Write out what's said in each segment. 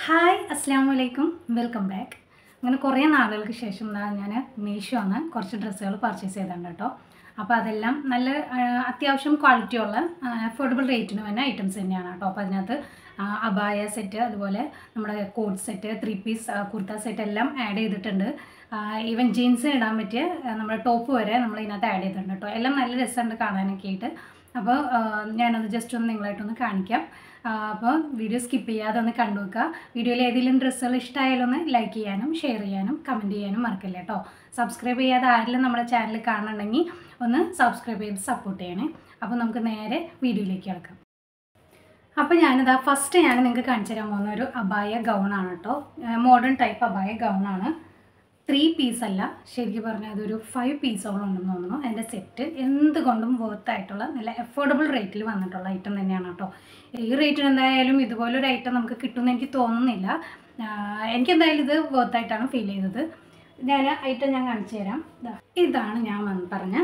hi അസ്സാം വലൈക്കും welcome back അങ്ങനെ കുറേ നാളുകൾക്ക് ശേഷം ദാ ഞാൻ മീഷോ ആണ് കുറച്ച് ഡ്രസ്സുകൾ പർച്ചേസ് ചെയ്തിട്ടുണ്ട് കേട്ടോ അപ്പോൾ അതെല്ലാം നല്ല ആ, അത്യാവശ്യം ക്വാളിറ്റിയുള്ള അഫോർഡബിൾ റേറ്റിന് വരുന്ന ഐറ്റംസ് തന്നെയാണ് കേട്ടോ അപ്പോൾ അതിനകത്ത് ആ, അബായ സെറ്റ് അതുപോലെ നമ്മുടെ coat set three piece kurta set എല്ലാം ആഡ് ചെയ്തിട്ടുണ്ട് ഈവൻ ജീൻസിന് ഇടാൻ പറ്റിയ ആ, നമ്മുടെ ടോപ്പ് വരെ നമ്മൾ ഇതിനകത്ത് ആഡ് ചെയ്തിട്ടുണ്ട് കേട്ടോ എല്ലാം നല്ല രസമുണ്ട് കാണാനൊക്കെ ആയിട്ട് അപ്പോൾ ആ, ഞാനത് ജസ്റ്റ് ഒന്ന് നിങ്ങളായിട്ടൊന്ന് കാണിക്കാം ആ, അപ്പോൾ വീഡിയോ സ്കിപ്പ് ചെയ്യാതെ ഒന്ന് കണ്ടു വെക്കുക വീഡിയോയിൽ ഏതെങ്കിലും ഡ്രസ്സുകൾ ഇഷ്ടമായാലും ഒന്ന് ലൈക്ക് ചെയ്യാനും ഷെയർ ചെയ്യാനും കമൻറ്റ് ചെയ്യാനും മറക്കില്ല കേട്ടോ സബ്സ്ക്രൈബ് ചെയ്യാതെ ആരെങ്കിലും നമ്മുടെ ചാനൽ കാണുന്നുണ്ടെങ്കിൽ ഒന്ന് സബ്സ്ക്രൈബ് ചെയ്ത് സപ്പോർട്ട് ചെയ്യണേ അപ്പോൾ നമുക്ക് നേരെ വീഡിയോയിലേക്ക് കിടക്കാം അപ്പോൾ ഞാനിതാ ഫസ്റ്റ് ഞാൻ നിങ്ങൾക്ക് കാണിച്ചു തരാൻ പോകുന്ന ഒരു അബായ ഗൗണാണ് കേട്ടോ മോഡേൺ ടൈപ്പ് അബായ ഗൗണാണ് ത്രീ പീസ് അല്ല ശരിക്കും പറഞ്ഞാൽ അതൊരു ഫൈവ് പീസോളം ഉണ്ടെന്ന് തോന്നുന്നു എൻ്റെ സെറ്റ് എന്തുകൊണ്ടും വർത്ത് ആയിട്ടുള്ള നല്ല അഫോർഡബിൾ റേറ്റിൽ വന്നിട്ടുള്ള ഐറ്റം തന്നെയാണ് കേട്ടോ ഈ റേറ്റിന് എന്തായാലും ഇതുപോലൊരു ഐറ്റം നമുക്ക് കിട്ടുമെന്ന് എനിക്ക് തോന്നുന്നില്ല ആഹ് എനിക്ക് എന്തായാലും ഇത് വർത്ത് ആയിട്ടാണ് ഫീൽ ചെയ്തത് ഞാൻ ഐറ്റം ഞാൻ കാണിച്ചു തരാം ദാ ഇതാണ് ഞാൻ വന്ന് പറഞ്ഞ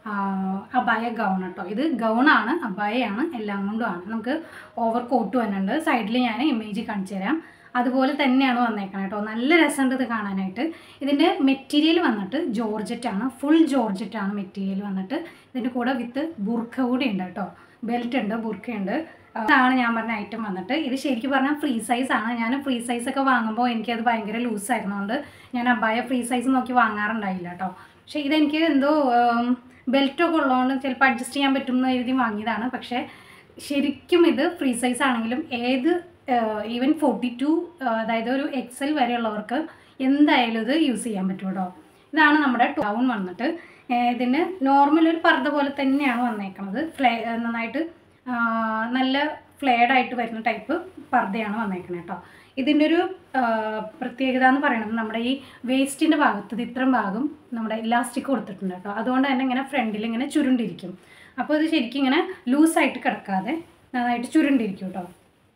ആഹ് അബായ ഗൗൺ കേട്ടോ ഇത് ഗൗണാണ് അബായയാണ് എല്ലാം കൊണ്ടുമാണ് നമുക്ക് ഓവർ കോട്ട് വന്നിട്ടുണ്ട് സൈഡിൽ ഞാൻ ഇമേജ് കാണിച്ചു തരാം അതുപോലെ തന്നെയാണ് വന്നേക്കണം കേട്ടോ നല്ല രസമുണ്ട് ഇത് കാണാനായിട്ട് ഇതിൻ്റെ മെറ്റീരിയൽ വന്നിട്ട് ജോർജറ്റ് ആണ് ഫുൾ ജോർജറ്റ് ആണ് മെറ്റീരിയൽ വന്നിട്ട് ഇതിൻ്റെ കൂടെ വിത്ത് ബുർഖ കൂടി ഉണ്ട് കേട്ടോ ബെൽറ്റ് ഉണ്ട് ബുർഖയുണ്ട് അതാണ് ഞാൻ പറഞ്ഞ ഐറ്റം വന്നിട്ട് ഇത് ശരിക്കും പറഞ്ഞാൽ ഫ്രീ സൈസ് ആണ് ഞാൻ ഫ്രീ സൈസ് ഒക്കെ വാങ്ങുമ്പോൾ എനിക്കത് ഭയങ്കര ലൂസ് ആയിരുന്നുകൊണ്ട് ഞാൻ അബായ ഫ്രീ സൈസ് നോക്കി വാങ്ങാറുണ്ടായില്ല കേട്ടോ പക്ഷേ ഇതെനിക്ക് എന്തോ ബെൽറ്റൊക്കെ ഉള്ളതുകൊണ്ട് ചിലപ്പോൾ അഡ്ജസ്റ്റ് ചെയ്യാൻ പറ്റും എന്ന് എഴുതി വാങ്ങിയതാണ് പക്ഷേ ശരിക്കും ഇത് ഫ്രീ സൈസ് ആണെങ്കിലും ഏത് ഈവൻ ഫോർട്ടി ടു അതായത് ഒരു എക്സൽ വരെയുള്ളവർക്ക് എന്തായാലും ഇത് യൂസ് ചെയ്യാൻ പറ്റും കേട്ടോ ഇതാണ് നമ്മുടെ ടൗൺ വന്നിട്ട് ഏഹ് ഇതിന് നോർമൽ ഒരു പർദ്ദ പോലെ തന്നെയാണ് വന്നേക്കണത് ഫ്ലേ ഏഹ് നന്നായിട്ട് ആഹ് നല്ല ഫ്ലെയർഡ് ആയിട്ട് വരുന്ന ടൈപ്പ് പർദ്ദയാണ് വന്നേക്കണത് കേട്ടോ ഇതിൻ്റെ ഒരു ആഹ് പ്രത്യേകത എന്ന് പറയുന്നത് നമ്മുടെ ഈ വേസ്റ്റിൻ്റെ ഭാഗത്ത് ഇത് ഇത്രയും ഭാഗം നമ്മുടെ ഇലാസ്റ്റിക് കൊടുത്തിട്ടുണ്ട് കേട്ടോ അതുകൊണ്ട് തന്നെ ഇങ്ങനെ ഫ്രണ്ടിൽ ഇങ്ങനെ ചുരുണ്ടിരിക്കും അപ്പോൾ ഇത് ശരിക്കും ഇങ്ങനെ ലൂസായിട്ട് കിടക്കാതെ നന്നായിട്ട് ചുരുണ്ടിരിക്കും കേട്ടോ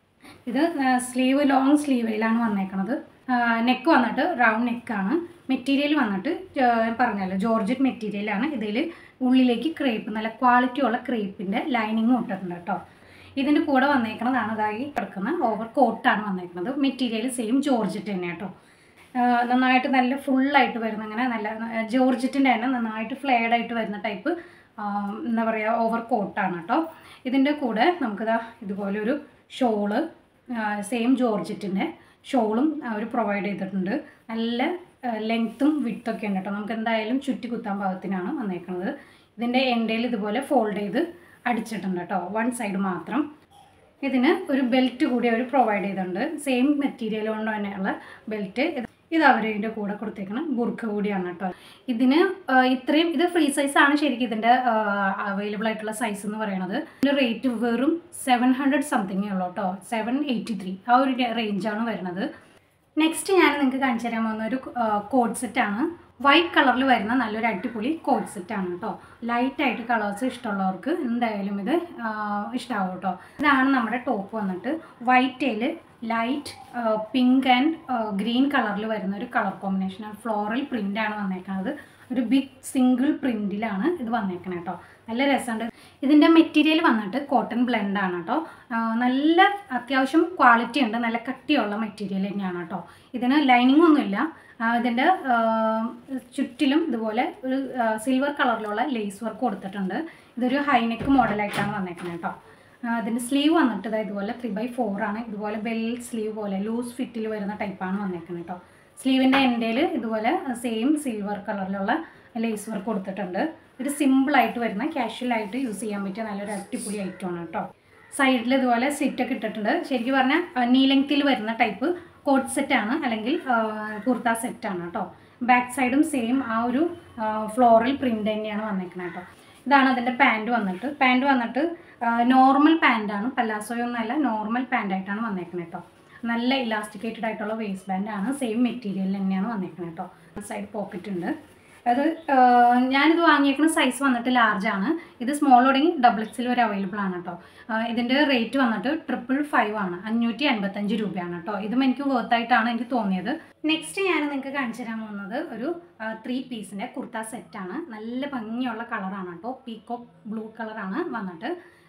ഇത് സ്ലീവ് ലോങ് സ്ലീവിലാണ് വന്നേക്കണത് നെക്ക് വന്നിട്ട് റൗണ്ട് നെക്കാണ് മെറ്റീരിയൽ വന്നിട്ട് ജോ- ഞാൻ പറഞ്ഞല്ലോ ജോർജറ്റ് മെറ്റീരിയലാണ് ഇതിൽ ഉള്ളിലേക്ക് ക്രേപ്പ് നല്ല ക്വാളിറ്റി ഉള്ള ക്രേപ്പിൻ്റെ ലൈനിങ്ങും ഇട്ടിട്ടുണ്ട് കേട്ടോ ഇതിൻ്റെ കൂടെ വന്നേക്കണതാണ് അതായി കിടക്കുന്ന ഓവർ കോട്ടാണ് വന്നേക്കുന്നത് മെറ്റീരിയൽ സെയിം ജോർജറ്റ് തന്നെ കേട്ടോ ആഹ് നന്നായിട്ട് നല്ല ഫുള്ളായിട്ട് വരുന്ന അങ്ങനെ നല്ല ജോർജറ്റിൻ്റെ തന്നെ നന്നായിട്ട് ഫ്ലെയർഡ് ആയിട്ട് വരുന്ന ടൈപ്പ് എന്താ പറയുക ഓവർ കോട്ടാണ് കേട്ടോ ഇതിൻ്റെ കൂടെ നമുക്കിതാ ഇതുപോലൊരു ഷോള് സെയിം ജോർജറ്റിൻ്റെ ഷോളും അവർ പ്രൊവൈഡ് ചെയ്തിട്ടുണ്ട് നല്ല ലെങ്ത്തും വിട്ടൊക്കെ ഉണ്ട് കേട്ടോ നമുക്ക് എന്തായാലും ചുറ്റി കുത്താൻ പാകത്തിനാണ് വന്നേക്കുന്നത് ഇതിൻ്റെ എൻഡയിൽ ഇതുപോലെ ഫോൾഡ് ചെയ്ത് അടിച്ചിട്ടുണ്ട് കേട്ടോ വൺ സൈഡ് മാത്രം ഇതിന് ഒരു ബെൽറ്റ് കൂടി അവർ പ്രൊവൈഡ് ചെയ്തിട്ടുണ്ട് സെയിം മെറ്റീരിയൽ കൊണ്ട് തന്നെയുള്ള ബെൽറ്റ് ഇത് അവർ ഇതിൻ്റെ കൂടെ കൊടുത്തേക്കണം ബുർക്ക കൂടിയാണ് കേട്ടോ ഇതിന് ആ, ഇത്രയും ഇത് ഫ്രീ സൈസ് ആണ് ശരിക്കും ഇതിൻ്റെ അവൈലബിൾ ആയിട്ടുള്ള സൈസ് എന്ന് പറയുന്നത് ഇതിൻ്റെ റേറ്റ് വെറും സെവൻ ഹൺഡ്രഡ് സംതിങ്ങേ ഉള്ളൂ കേട്ടോ സെവൻ എയ്റ്റി ത്രീ ആ ഒരു റേഞ്ചാണ് വരുന്നത് നെക്സ്റ്റ് ഞാൻ നിങ്ങൾക്ക് കാണിച്ചു തരാൻ പോകുന്ന ഒരു കോഡ് സെറ്റാണ് വൈറ്റ് കളറിൽ വരുന്ന നല്ലൊരു അടിപൊളി കോഡ് സെറ്റാണ് കേട്ടോ ലൈറ്റ് ആയിട്ട് കളേഴ്സ് ഇഷ്ടമുള്ളവർക്ക് എന്തായാലും ഇത് ഇഷ്ടമാവും കേട്ടോ ഇതാണ് നമ്മുടെ ടോപ്പ് വന്നിട്ട് വൈറ്റേൽ ലൈറ്റ് പിങ്ക് ആൻഡ് ഗ്രീൻ കളറിൽ വരുന്ന ഒരു കളർ കോമ്പിനേഷൻ ഫ്ലോറൽ പ്രിൻ്റാണ് വന്നേക്കുന്നത് ഒരു ബിഗ് സിംഗിൾ പ്രിൻറ്റിലാണ് ഇത് വന്നേക്കണേ കേട്ടോ നല്ല രസമുണ്ട് ഇതിൻ്റെ മെറ്റീരിയൽ വന്നിട്ട് കോട്ടൺ ബ്ലെൻഡ് ആണ് കേട്ടോ ആ, നല്ല അത്യാവശ്യം ക്വാളിറ്റി ഉണ്ട് നല്ല കട്ടിയുള്ള മെറ്റീരിയൽ തന്നെയാണ് കേട്ടോ ഇതിന് ലൈനിങ് ഒന്നുമില്ല ആ, ഇതിൻ്റെ ആ, ചുറ്റിലും ഇതുപോലെ ഒരു സിൽവർ കളറിലുള്ള ലേസ് വർക്ക് കൊടുത്തിട്ടുണ്ട് ഇതൊരു ഹൈനെക്ക് മോഡലായിട്ടാണ് വന്നേക്കുന്നത് കേട്ടോ ആ, ഇതിൻ്റെ സ്ലീവ് വന്നിട്ട് ഇതാ ഇതുപോലെ ത്രീ ബൈ ഫോർ ആണ് ഇതുപോലെ ബെൽ സ്ലീവ് പോലെ ലൂസ് ഫിറ്റിൽ വരുന്ന ടൈപ്പാണ് വന്നേക്കുന്നത് കേട്ടോ സ്ലീവിൻ്റെ എൻഡേൽ ഇതുപോലെ സെയിം സിൽവർ കളറിലുള്ള ലേസ് വർക്ക് കൊടുത്തിട്ടുണ്ട് ഒരു സിമ്പിളായിട്ട് വരുന്ന കാഷ്വലായിട്ട് യൂസ് ചെയ്യാൻ പറ്റിയ നല്ലൊരു അടിപൊളി ഐറ്റമാണ് കേട്ടോ സൈഡിൽ ഇതുപോലെ സിറ്റൊക്കെ ഇട്ടിട്ടുണ്ട് ശരിക്കും പറഞ്ഞാൽ നീ ലെങ്ത്തിൽ വരുന്ന ടൈപ്പ് കോട്ട് സെറ്റാണ് അല്ലെങ്കിൽ കുർത്ത സെറ്റാണ് കേട്ടോ ബാക്ക് സൈഡും സെയിം ആ ഒരു ഫ്ലോറൽ പ്രിൻ്റ് തന്നെയാണ് വന്നേക്കുന്നത് കേട്ടോ ഇതാണ് അതിൻ്റെ പാൻറ് വന്നിട്ട് പാൻറ് വന്നിട്ട് നോർമൽ പാൻറ്റാണ് പല്ലാസോയൊന്നുമല്ല നോർമൽ പാൻറ്റായിട്ടാണ് വന്നേക്കുന്നത് കേട്ടോ നല്ല ഇലാസ്റ്റിക്കേറ്റഡ് ആയിട്ടുള്ള വേസ്റ്റ് ബാൻഡാണ് സെയിം മെറ്റീരിയൽ തന്നെയാണ് വന്നേക്കുന്നത് കേട്ടോ സൈഡ് പോക്കറ്റ് ഉണ്ട് അത് ആ, ഞാനിത് വാങ്ങിയേക്കുന്ന സൈസ് വന്നിട്ട് ലാർജ് ആണ് ഇത് സ്മോൾ തുടങ്ങി ഡബിൾ എക്സിൽ വരെ അവൈലബിൾ ആണ് കേട്ടോ ആ, ഇതിൻ്റെ റേറ്റ് വന്നിട്ട് ട്രിപ്പിൾ ഫൈവ് ആണ് അഞ്ഞൂറ്റി അൻപത്തഞ്ച് രൂപയാണ് കേട്ടോ ഇതും എനിക്ക് worth ആയിട്ടാണ് എനിക്ക് തോന്നിയത് നെക്സ്റ്റ് ഞാൻ നിങ്ങൾക്ക് കാണിച്ചു തരാൻ പോകുന്നത് ഒരു ത്രീ പീസിൻ്റെ കുർത്ത സെറ്റാണ് നല്ല ഭംഗിയുള്ള കളറാണ് കേട്ടോ പീക്കോ ബ്ലൂ കളറാണ് വന്നിട്ട്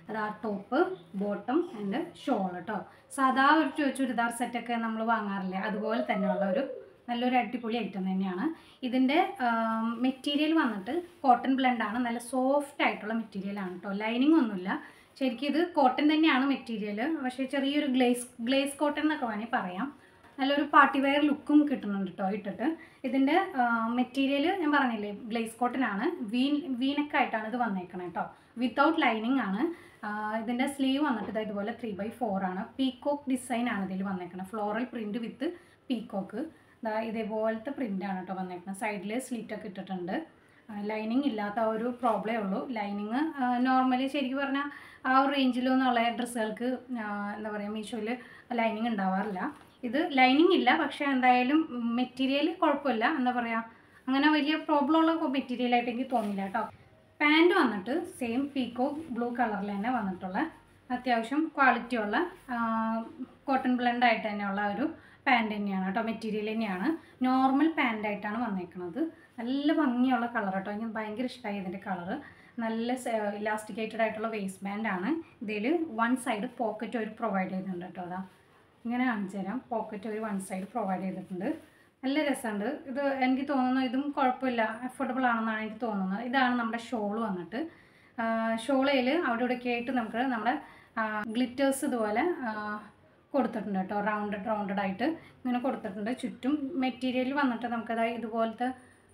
അതാ ടോപ്പ് ബോട്ടം ആൻഡ് ഷോൾ കേട്ടോ സാധാ ഒരു ചു- ചുരിദാർ സെറ്റൊക്കെ നമ്മൾ വാങ്ങാറില്ലേ അതുപോലെ തന്നെയുള്ള ഒരു നല്ലൊരു അടിപൊളി ഐറ്റം തന്നെയാണ് ഇതിൻ്റെ മെറ്റീരിയൽ വന്നിട്ട് കോട്ടൺ ബ്ലെൻഡാണ് നല്ല സോഫ്റ്റ് ആയിട്ടുള്ള മെറ്റീരിയലാണ് കേട്ടോ ലൈനിങ് ഒന്നുമില്ല ശരിക്കും ഇത് കോട്ടൺ തന്നെയാണ് മെറ്റീരിയൽ പക്ഷേ ചെറിയൊരു ഗ്ലേസ് ഗ്ലേസ് കോട്ടൺ എന്നൊക്കെ വേണമെങ്കിൽ പറയാം നല്ലൊരു പാർട്ടി വെയർ ലുക്കും കിട്ടുന്നുണ്ട് കേട്ടോ ഇട്ടിട്ട് ഇതിൻ്റെ മെറ്റീരിയൽ ഞാൻ പറഞ്ഞില്ലേ ഗ്ലേസ് കോട്ടൺ ആണ് വീൻ വീനക്കായിട്ടാണ് ഇത് വന്നേക്കണത് കേട്ടോ വിത്തൗട്ട് ലൈനിങ് ആണ് ഇതിൻ്റെ സ്ലീവ് വന്നിട്ട് ഇതാ ഇതുപോലെ ത്രീ ബൈ ഫോർ ആണ് പീക്കോക്ക് ഡിസൈൻ ആണ് ഇതിൽ വന്നേക്കുന്നത് ഫ്ലോറൽ പ്രിൻറ്റ് വിത്ത് പീക്കോക്ക് ഇതാ ഇതേപോലത്തെ പ്രിൻ്റ് ആണ് കേട്ടോ വന്നേക്കുന്നത് സൈഡിൽ സ്ലീറ്റൊക്കെ ഇട്ടിട്ടുണ്ട് ലൈനിങ് ഇല്ലാത്ത ആ ഒരു പ്രോബ്ലമേ ഉള്ളൂ ലൈനിങ് നോർമലി ശരിക്കും പറഞ്ഞാൽ ആ ഒരു റേഞ്ചിലൊന്നുള്ള ഡ്രസ്സുകൾക്ക് എന്താ പറയുക മീഷോയിൽ ലൈനിങ് ഉണ്ടാവാറില്ല ഇത് ലൈനിങ് ഇല്ല പക്ഷേ എന്തായാലും മെറ്റീരിയൽ കുഴപ്പമില്ല എന്താ പറയുക അങ്ങനെ വലിയ പ്രോബ്ലം ഉള്ള മെറ്റീരിയലായിട്ട് എനിക്ക് തോന്നിയില്ല കേട്ടോ പാൻറ് വന്നിട്ട് സെയിം പീക്കോ ബ്ലൂ കളറിൽ തന്നെ വന്നിട്ടുള്ള അത്യാവശ്യം ക്വാളിറ്റി ഉള്ള കോട്ടൺ ബ്ലെൻഡ് ആയിട്ട് തന്നെയുള്ള ഒരു പാൻറ് തന്നെയാണ് കേട്ടോ മെറ്റീരിയൽ തന്നെയാണ് നോർമൽ പാൻ്റ് ആയിട്ടാണ് വന്നേക്കുന്നത് നല്ല ഭംഗിയുള്ള കളർ കേട്ടോ എനിക്ക് ഭയങ്കര ഇഷ്ടമായി ഇതിൻ്റെ കളറ് നല്ല ഇലാസ്റ്റിക്കേറ്റഡ് ആയിട്ടുള്ള വേസ്റ്റ് ബാൻഡ് ആണ് ഇതിൽ വൺ സൈഡ് പോക്കറ്റ് ഒരു പ്രൊവൈഡ് ചെയ്തിട്ടുണ്ട് കേട്ടോ അതാ ഇങ്ങനെ കാണിച്ചു തരാം പോക്കറ്റ് ഒരു വൺ സൈഡ് പ്രൊവൈഡ് ചെയ്തിട്ടുണ്ട് നല്ല രസമുണ്ട് ഇത് എനിക്ക് തോന്നുന്നു ഇതും കുഴപ്പമില്ല അഫോർഡബിൾ ആണെന്നാണ് എനിക്ക് തോന്നുന്നത് ഇതാണ് നമ്മുടെ ഷോൾ വന്നിട്ട് ഷോളയിൽ അവിടെ ഇവിടെയൊക്കെ ആയിട്ട് നമുക്ക് നമ്മുടെ ഗ്ലിറ്റേഴ്സ് ഇതുപോലെ ആ, കൊടുത്തിട്ടുണ്ട് കേട്ടോ റൗണ്ടഡ് റൗണ്ടഡ് ആയിട്ട് ഇങ്ങനെ കൊടുത്തിട്ടുണ്ട് ചുറ്റും മെറ്റീരിയൽ വന്നിട്ട് നമുക്കത് ഇതുപോലത്തെ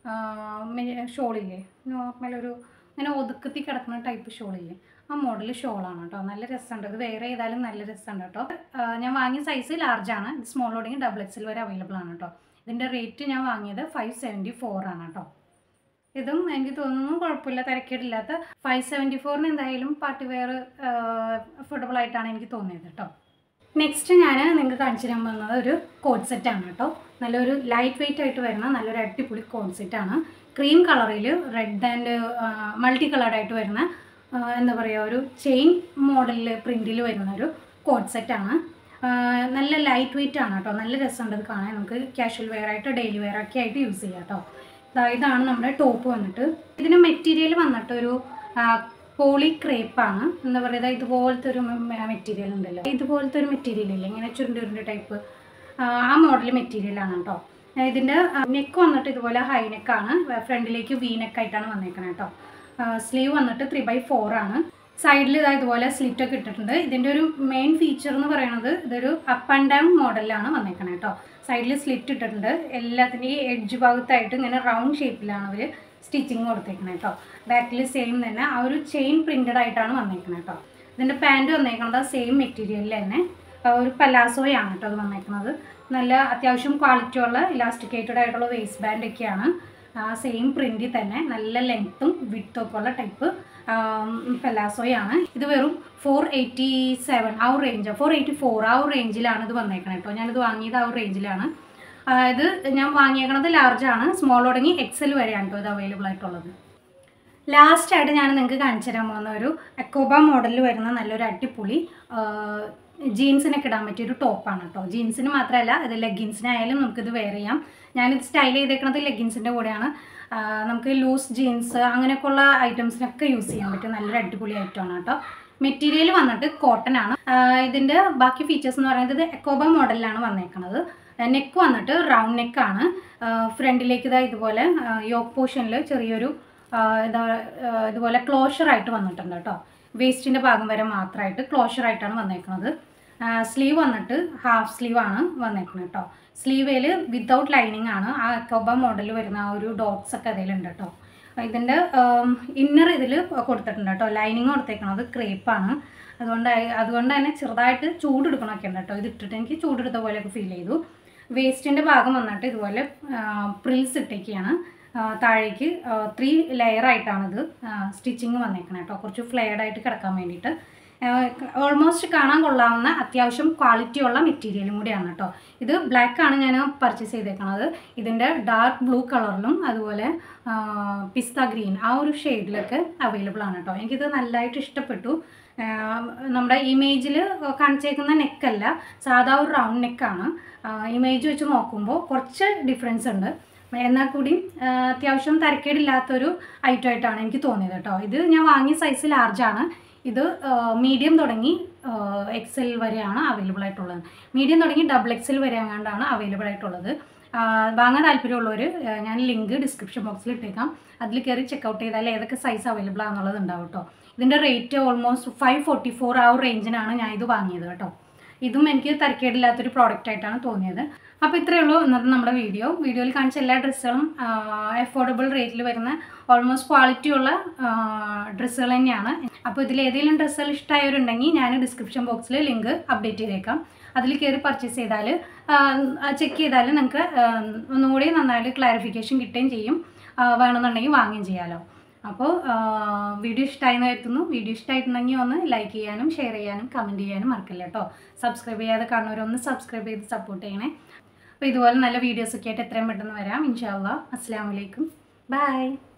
ഷോളില്ലേ നോർമൽ ഒരു ഇങ്ങനെ ഒതുക്കത്തി കിടക്കുന്ന ടൈപ്പ് ഷോളില്ലേ ആ മോഡൽ ഷോളാണ് കേട്ടോ നല്ല രസമുണ്ട് ഇത് വേറെ ചെയ്താലും നല്ല രസമുണ്ട് കേട്ടോ ആ, ഞാൻ വാങ്ങിയ സൈസ് ലാർജ് ആണ് ഇത് സ്മോൾ തുടങ്ങി ഡബിൾ എക്സിൽ വരെ അവൈലബിൾ ആണ് കേട്ടോ ഇതിൻ്റെ റേറ്റ് ഞാൻ വാങ്ങിയത് ഫൈവ് സെവൻറ്റി ഫോർ ആണ് കേട്ടോ ഇതും എനിക്ക് തോന്നുന്നു കുഴപ്പമില്ല തിരക്കേടില്ലാത്ത ഫൈവ് സെവൻറ്റി ഫോറിന് എന്തായാലും പാർട്ടി വെയർ അഫോർഡബിൾ ആയിട്ടാണ് എനിക്ക് തോന്നിയത് കേട്ടോ നെക്സ്റ്റ് ഞാൻ നിങ്ങൾക്ക് കാണിച്ചു തരാൻ പോകുന്നത് ഒരു കോഡ് സെറ്റാണ് കേട്ടോ നല്ലൊരു ലൈറ്റ് വെയിറ്റ് ആയിട്ട് വരുന്ന നല്ലൊരു അടിപൊളി കോഡ് സെറ്റാണ് ക്രീം കളറിൽ റെഡ് ആൻഡ് മൾട്ടി കളർഡ് ആയിട്ട് വരുന്ന ആ, എന്താ പറയുക ഒരു ചെയിൻ മോഡലിൽ പ്രിൻറ്റിൽ വരുന്ന ഒരു കോഡ് സെറ്റാണ് നല്ല ലൈറ്റ് വെയിറ്റ് ആണ് കേട്ടോ നല്ല രസമുണ്ട് ഇത് കാണാൻ നമുക്ക് കാഷ്വൽ വെയർ ആയിട്ട് ഡെയിലി വെയർ ഒക്കെ ആയിട്ട് യൂസ് ചെയ്യാം കേട്ടോ ദാ ഇതാണ് നമ്മുടെ ടോപ്പ് വന്നിട്ട് ഇതിന് മെറ്റീരിയൽ വന്നിട്ട് ഒരു പോളി ക്രേപ്പാണ് എന്താ പറയുക ഇതുപോലത്തെ ഒരു മെറ്റീരിയൽ ഉണ്ടല്ലോ ഇതുപോലത്തെ ഒരു മെറ്റീരിയൽ ഇല്ലേ ഇങ്ങനെ ചുരുണ്ട് ചുരുണ്ട് ടൈപ്പ് ആ മോഡൽ മെറ്റീരിയലാണ് കേട്ടോ ഇതിൻ്റെ നെക്ക് വന്നിട്ട് ഇതുപോലെ ഹൈ നെക്കാണ് ഫ്രണ്ടിലേക്ക് വി നെക്കായിട്ടാണ് വന്നേക്കണത് കേട്ടോ സ്ലീവ് വന്നിട്ട് ത്രീ ബൈ ഫോർ ആണ് സൈഡിൽ ഇതാ ഇതുപോലെ സ്ലിറ്റ് ഒക്കെ ഇട്ടിട്ടുണ്ട് ഇതിൻ്റെ ഒരു മെയിൻ ഫീച്ചർ എന്ന് പറയുന്നത് ഇതൊരു അപ്പ് ആൻഡ് ഡൗൺ മോഡലിലാണ് വന്നേക്കണത് കേട്ടോ സൈഡിൽ സ്ലിറ്റ് ഇട്ടിട്ടുണ്ട് എല്ലാത്തിൻ്റെ ഈ എഡ്ജ് ഭാഗത്തായിട്ട് ഇങ്ങനെ റൗണ്ട് ഷേപ്പിലാണ് അവർ സ്റ്റിച്ചിങ് കൊടുത്തേക്കണത് കേട്ടോ ബാക്കിൽ സെയിം തന്നെ ആ ഒരു ചെയിൻ പ്രിൻറ്റഡ് ആയിട്ടാണ് വന്നേക്കണത് കേട്ടോ ഇതിൻ്റെ പാൻറ് വന്നേക്കുന്നത് സെയിം മെറ്റീരിയലിൽ തന്നെ ആ ഒരു പലാസോയാണ് കേട്ടോ അത് വന്നേക്കുന്നത് നല്ല അത്യാവശ്യം ക്വാളിറ്റി ഉള്ള ഇലാസ്റ്റിക്കേറ്റഡ് ആയിട്ടുള്ള വേസ്റ്റ് ബാൻഡ് ഒക്കെയാണ് ആ സെയിം പ്രിൻറ്റിൽ തന്നെ നല്ല ലെങ്ത്തും വിട്ടും ഒക്കെ ഉള്ള ടൈപ്പ് പെലാസോയാണ് ഇത് വെറും ഫോർ എയ്റ്റി സെവൻ ആ ഒരു റേഞ്ച് ഫോർ എയ്റ്റി ഫോർ ആ ഒരു റേഞ്ചിലാണ് ഇത് വന്നേക്കണത് കേട്ടോ ഞാനിത് വാങ്ങിയത് ആ ഒരു റേഞ്ചിലാണ് ആ, ഇത് ഞാൻ വാങ്ങിയേക്കണത് ലാർജ് ആണ് സ്മോൾ തുടങ്ങി എക്സൽ വരെയാണ് കേട്ടോ ഇത് അവൈലബിൾ ആയിട്ടുള്ളത് ലാസ്റ്റ് ആയിട്ട് ഞാൻ നിങ്ങൾക്ക് കാണിച്ചു തരാൻ പോകുന്ന ഒരു അക്കോബ മോഡലിൽ വരുന്ന നല്ലൊരു അടിപൊളി ജീൻസിനൊക്കെ ഇടാൻ പറ്റിയ ഒരു ടോപ്പാണ് കേട്ടോ ജീൻസിന് മാത്രമല്ല ഇത് ലെഗിൻസിനായാലും നമുക്കിത് വെയർ ചെയ്യാം ഞാനിത് സ്റ്റൈൽ ചെയ്തേക്കുന്നത് ലെഗിൻസിൻ്റെ കൂടെയാണ് ആ, നമുക്ക് ലൂസ് ജീൻസ് അങ്ങനെയൊക്കെയുള്ള ഐറ്റംസിനൊക്കെ യൂസ് ചെയ്യാൻ പറ്റും നല്ലൊരു അടിപൊളി ഐറ്റമാണ് കേട്ടോ മെറ്റീരിയൽ വന്നിട്ട് കോട്ടൺ ആണ് ആ, ഇതിൻ്റെ ബാക്കി ഫീച്ചേഴ്സ് എന്ന് പറയുന്നത് ഇത് എക്കോബ മോഡലിലാണ് വന്നേക്കുന്നത് നെക്ക് വന്നിട്ട് റൗണ്ട് നെക്കാണ് ഫ്രണ്ടിലേക്ക് ഇതാ ഇതുപോലെ യോക്ക് പോർഷനിൽ ചെറിയൊരു ആ, ഇതാ ആ, ഇതുപോലെ ക്ലോഷർ ആയിട്ട് വന്നിട്ടുണ്ട് കേട്ടോ വേസ്റ്റിൻ്റെ ഭാഗം വരെ മാത്രമായിട്ട് ക്ലോഷർ ആയിട്ടാണ് വന്നേക്കുന്നത് സ്ലീവ് വന്നിട്ട് ഹാഫ് സ്ലീവ് ആണ് വന്നേക്കുന്നത് കേട്ടോ സ്ലീവേൽ വിത്തൗട്ട് ലൈനിങ് ആണ് ആ കൊബ മോഡൽ വരുന്ന ആ ഒരു ഡോട്ട്സ് ഒക്കെ അതിലുണ്ട് കേട്ടോ ഇതിൻ്റെ ഇന്നർ ഇതിൽ കൊടുത്തിട്ടുണ്ട് കേട്ടോ ലൈനിങ് കൊടുത്തേക്കണത് ക്രേപ്പാണ് അതുകൊണ്ട് അതുകൊണ്ട് തന്നെ ചെറുതായിട്ട് ചൂടെടുക്കണമൊക്കെ ഉണ്ട് കേട്ടോ ഇത് ഇട്ടിട്ട് എനിക്ക് ചൂടെടുത്ത പോലെയൊക്കെ ഫീൽ ചെയ്തു വേസ്റ്റിൻ്റെ ഭാഗം വന്നിട്ട് ഇതുപോലെ പ്രിൽസ് ഇട്ടേക്കാണ് ആ, താഴേക്ക് ത്രീ ലെയറായിട്ടാണിത് സ്റ്റിച്ചിങ് വന്നേക്കണേ കേട്ടോ കുറച്ച് ഫ്ലെയർഡ് ആയിട്ട് കിടക്കാൻ വേണ്ടിയിട്ട് ഓൾമോസ്റ്റ് കാണാൻ കൊള്ളാവുന്ന അത്യാവശ്യം ക്വാളിറ്റി ഉള്ള മെറ്റീരിയലും കൂടിയാണ് കേട്ടോ ഇത് ബ്ലാക്ക് ആണ് ഞാൻ പർച്ചേസ് ചെയ്തേക്കണത് ഇതിൻ്റെ ഡാർക്ക് ബ്ലൂ കളറിലും അതുപോലെ പിസ്ത ഗ്രീൻ ആ ഒരു ഷെയ്ഡിലൊക്കെ അവൈലബിൾ ആണ് കേട്ടോ എനിക്കിത് നല്ലതായിട്ട് ഇഷ്ടപ്പെട്ടു ആഹ് നമ്മുടെ ഇമേജിൽ കാണിച്ചേക്കുന്ന നെക്കല്ല സാധാ ഒരു റൗണ്ട് നെക്കാണ് ഇമേജ് വെച്ച് നോക്കുമ്പോൾ കുറച്ച് ഡിഫറൻസ് ഉണ്ട് എന്നാൽ കൂടി ആഹ് അത്യാവശ്യം തരക്കേടില്ലാത്തൊരു ഐറ്റം ആയിട്ടാണ് എനിക്ക് തോന്നിയത് കേട്ടോ ഇത് ഞാൻ വാങ്ങിയ സൈസ് ലാർജാണ് ഇത് മീഡിയം തുടങ്ങി എക്സൽ വരെയാണ് അവൈലബിൾ ആയിട്ടുള്ളത് മീഡിയം തുടങ്ങി ഡബിൾ എക്സൽ വരെ അങ്ങാണ്ടാണ് അവൈലബിൾ ആയിട്ടുള്ളത് ആ, വാങ്ങാൻ താല്പര്യമുള്ളവർ ഞാൻ ലിങ്ക് ഡിസ്ക്രിപ്ഷൻ ബോക്സിൽ ഇട്ടേക്കാം അതിൽ കയറി ചെക്കൗട്ട് ചെയ്താൽ ഏതൊക്കെ സൈസ് അവൈലബിൾ ആണെന്നുള്ളത് ഉണ്ടാവും കേട്ടോ ഇതിൻ്റെ rate almost five forty four ആ ഒരു റേഞ്ചിനാണ് ഞാൻ ഇത് വാങ്ങിയത് കേട്ടോ ഇതും എനിക്ക് തരക്കേടില്ലാത്തൊരു പ്രോഡക്റ്റ് ആയിട്ടാണ് തോന്നിയത് അപ്പോൾ ഇത്രയേ ഉള്ളൂ ഇന്നത്തെ നമ്മുടെ വീഡിയോ വീഡിയോയിൽ കാണിച്ച എല്ലാ ഡ്രസ്സുകളും അഫോർഡബിൾ റേറ്റിൽ വരുന്ന ഓൾമോസ്റ്റ് ക്വാളിറ്റി ഉള്ള ഡ്രസ്സുകൾ തന്നെയാണ് അപ്പോൾ ഇതിൽ ഏതെങ്കിലും ഡ്രസ്സുകൾ ഇഷ്ടമായവരുണ്ടെങ്കിൽ ഞാൻ ഡിസ്ക്രിപ്ഷൻ ബോക്സിൽ ലിങ്ക് അപ്ഡേറ്റ് ചെയ്തേക്കാം അതിൽ കയറി പർച്ചേസ് ചെയ്താൽ ചെക്ക് ചെയ്താൽ നിങ്ങൾക്ക് ഒന്നുകൂടി നന്നായിട്ട് ക്ലാരിഫിക്കേഷൻ കിട്ടുകയും ചെയ്യും ആ, വേണമെന്നുണ്ടെങ്കിൽ വാങ്ങുകയും ചെയ്യാമല്ലോ അപ്പോൾ വീഡിയോ ഇഷ്ടമായെന്ന് കരുതുന്നു വീഡിയോ ഇഷ്ടമായിട്ടുണ്ടെങ്കിൽ ഒന്ന് ലൈക്ക് ചെയ്യാനും ഷെയർ ചെയ്യാനും കമൻറ്റ് ചെയ്യാനും മറക്കില്ല കേട്ടോ സബ്സ്ക്രൈബ് ചെയ്യാതെ കാണുന്നവരൊന്ന് സബ്സ്ക്രൈബ് ചെയ്ത് സപ്പോർട്ട് ചെയ്യണേ അപ്പോൾ ഇതുപോലെ നല്ല വീഡിയോസൊക്കെ ആയിട്ട് എത്രയും പെട്ടെന്ന് വരാം ഇൻഷാല്ലാ അസ്സാം വലൈക്കും ബൈ